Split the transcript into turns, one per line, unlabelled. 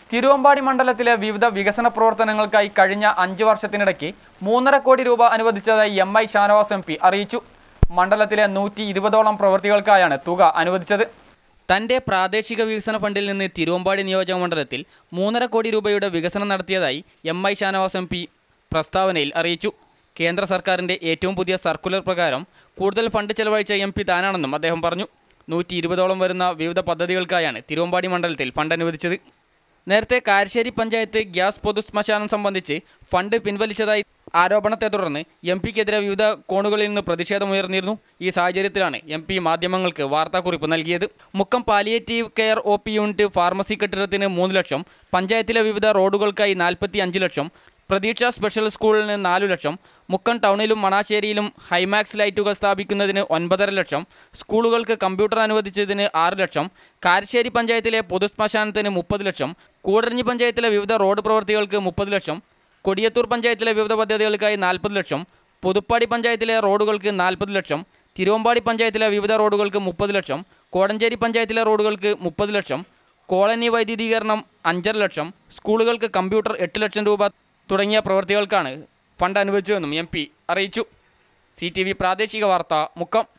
തിരുവമ്പാടി മണ്ഡലത്തിലെ വിവിധ വികസന പ്രവർത്തനങ്ങൾക്കായി കഴിഞ്ഞ അഞ്ച് വർഷത്തിനിടയ്ക്ക് മൂന്നര കോടി രൂപ അനുവദിച്ചതായി M I Shanavas M P അറിയിച്ചു മണ്ഡലത്തിലെ നൂറ്റി ഇരുപതോളം പ്രവൃത്തികൾക്കായാണ് തുക അനുവദിച്ചത് തന്റെ പ്രാദേശിക വികസന ഫണ്ടിൽ നിന്ന് തിരുവമ്പാടി നിയോജക മണ്ഡലത്തിൽ മൂന്നര കോടി രൂപയുടെ വികസനം നടത്തിയതായി M I Shanavas M P പ്രസ്താവനയിൽ അറിയിച്ചു കേന്ദ്ര സർക്കാരിന്റെ ഏറ്റവും പുതിയ സർക്കുലർ പ്രകാരം കൂടുതൽ ഫണ്ട് ചെലവഴിച്ച എം പി താനാണെന്നും അദ്ദേഹം പറഞ്ഞു നൂറ്റി ഇരുപതോളം വരുന്ന വിവിധ പദ്ധതികൾക്കായാണ് തിരുവമ്പാടി മണ്ഡലത്തിൽ ഫണ്ട് അനുവദിച്ചത് നേരത്തെ കാരശ്ശേരി പഞ്ചായത്ത് ഗ്യാസ് പൊതുശ്മശാനം സംബന്ധിച്ച് ഫണ്ട് പിൻവലിച്ചതായി ആരോപണത്തെ തുടർന്ന് എം പിക്കെതിരെ വിവിധ കോണുകളിൽ നിന്ന് പ്രതിഷേധമുയർന്നിരുന്നു ഈ സാഹചര്യത്തിലാണ് എം പി മാധ്യമങ്ങൾക്ക് വാർത്താക്കുറിപ്പ് നൽകിയത് Mukkam palliative care O P unit pharmacy കെട്ടിടത്തിന് മൂന്ന് ലക്ഷം പഞ്ചായത്തിലെ വിവിധ റോഡുകൾക്കായി നാൽപ്പത്തി അഞ്ച് ലക്ഷം പ്രതീക്ഷ സ്പെഷ്യൽ സ്കൂളിന് നാലു ലക്ഷം മുക്കം ടൗണിലും മണാശ്ശേരിയിലും ഹൈമാക്സ് ലൈറ്റുകൾ സ്ഥാപിക്കുന്നതിന് ഒൻപതര ലക്ഷം സ്കൂളുകൾക്ക് കമ്പ്യൂട്ടർ അനുവദിച്ചതിന് ആറ് ലക്ഷം കാരശ്ശേരി പഞ്ചായത്തിലെ പൊതുശ്മശാനത്തിന് മുപ്പത് ലക്ഷം കൂടരഞ്ഞി പഞ്ചായത്തിലെ വിവിധ റോഡ് പ്രവൃത്തികൾക്ക് മുപ്പത് ലക്ഷം കൊടിയത്തൂർ പഞ്ചായത്തിലെ വിവിധ പദ്ധതികൾക്കായി നാൽപ്പത് ലക്ഷം പുതുപ്പാടി പഞ്ചായത്തിലെ റോഡുകൾക്ക് നാൽപ്പത് ലക്ഷം തിരുവമ്പാടി പഞ്ചായത്തിലെ വിവിധ റോഡുകൾക്ക് മുപ്പത് ലക്ഷം കോടഞ്ചേരി പഞ്ചായത്തിലെ റോഡുകൾക്ക് മുപ്പത് ലക്ഷം കോളനി വൈദ്യുതീകരണം അഞ്ചര ലക്ഷം സ്കൂളുകൾക്ക് കമ്പ്യൂട്ടർ എട്ട് ലക്ഷം രൂപ തുടങ്ങിയ പ്രവൃത്തികൾക്കാണ് ഫണ്ട് അനുവദിച്ചതെന്നും എം പി അറിയിച്ചു സി ടി വി പ്രാദേശിക വാർത്ത മുക്കം